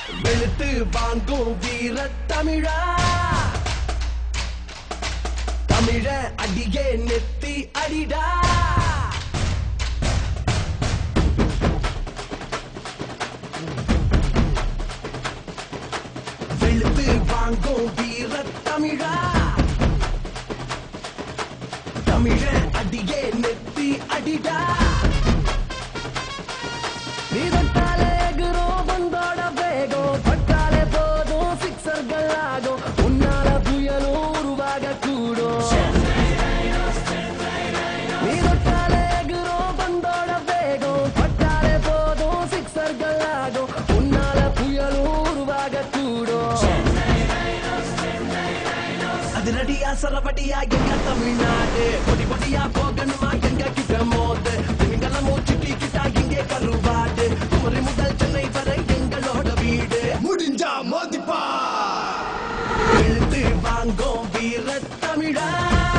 வெளுத்து வாங்கும் வீர தமிழா தமிழ அடியே நெத்தி அடிடா வெளுத்து வாங்கும் வீர தமிழா தமிழ அடியே நெத்தி அடிடா நீ தொட்டாலே எகுரும் பந்தோட வேகம் பட்டாலே போதும் சிக்ஸர்கள் ஆகும் உன்னால புயலும் உருவாக கூடும் நீ தொட்டாலே எகுரும் பந்தோட வேகம் பட்டாலே போதும் சிக்ஸர்கள் ஆகும் உன்னால புயலும் உருவாக கூடும் அதிரடியா சரபடியா எங்க தமிழ்நாடு பொடி பொடியா போகணுமா எங்க கிட்ட மோது திமிங்கல மூச்சு கிட்டா இங்கே கருவாடு குமரி முதல் சென்னை வரை எங்களோட வீடு முடிஞ்சா மோதிப்பா எழுத்து வாங்கும் வீர தமிழா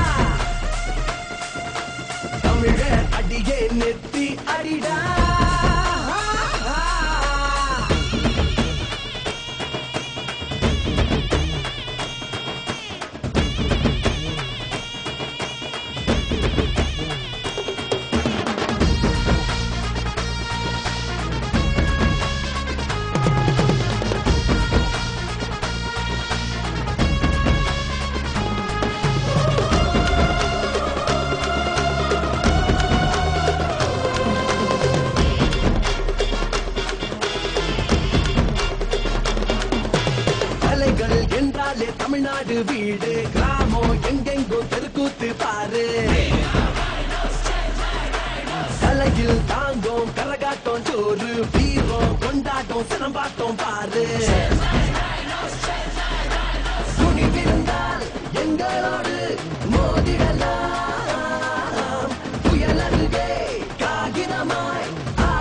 தமிழ அடியே நெத்தி அடிடா கலைகள் என்றாலே தமிழ்நாடு வீடு கிராமம் எங்கெங்கோ தெருக்கூத்து பாரு கலையில் தாங்கும் கரகாட்டம் சோறு வீரம் கொண்டாட்டம் சிலம்பாட்டம் பாரு துணிவிருந்தால் எங்களோடு மோதிடலாம் புயல் அருகே காகிதமாய்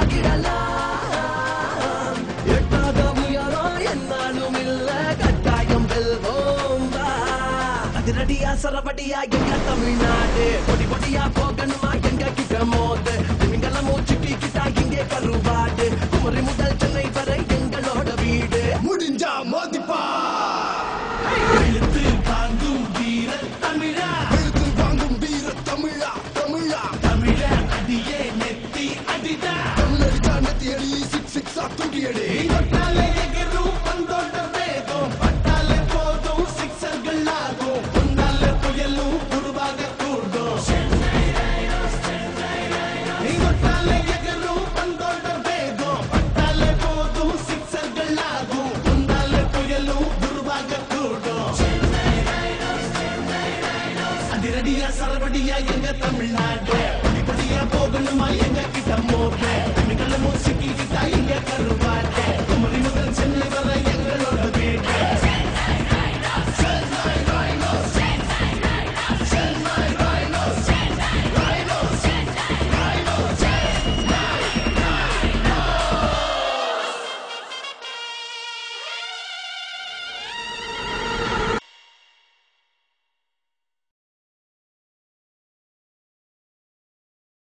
ஆகிடலாம் எட்டாத உயரம் என்னாலும் இல்ல கட்டாயம் வெல்வோம் வா. அதிரடியா சரபடியா எங்க தமிழ்நாடு பொடி பொடியா போகணுமா எங்க கிட்ட மோது திமிங்கல மூச்சு கிட்டா இங்கே கருவாடு குமரி முதல் சென்னை வரை எங்களோட வீடு முடிஞ்சா மோதிப்பா இழுத்து தாங்கும் வீர தமிழா எழுத்து வாங்கும் வீர தமிழா தமிழா தமிழ அடியே நெத்தி அடிடா தமிழடிச்சா நெத்தி அடி சிக்ஸ் சிக்ஸா தூக்கி அடி தொட்டாலே எகிரும் பந்தோட வேகம் பட்டாலே போதும் சிக்ஸர்கள் ஆகும் உன்னால புயலும் உருவாக கூடும் நீ தொட்டாலே எகிரும் பந்தோட வேகம் பட்டாலே போதும் சிக்ஸர்கள் ஆகும் உன்னால புயலும் உருவாக கூடும் அதிரடியா சரவடியா எங்க தமிழ்நாடு படிப்படியா போகணுமா எங்க கிட்ட மோக தமிழ்ல மூசிக்கிட்டா இங்க கருவாட்டே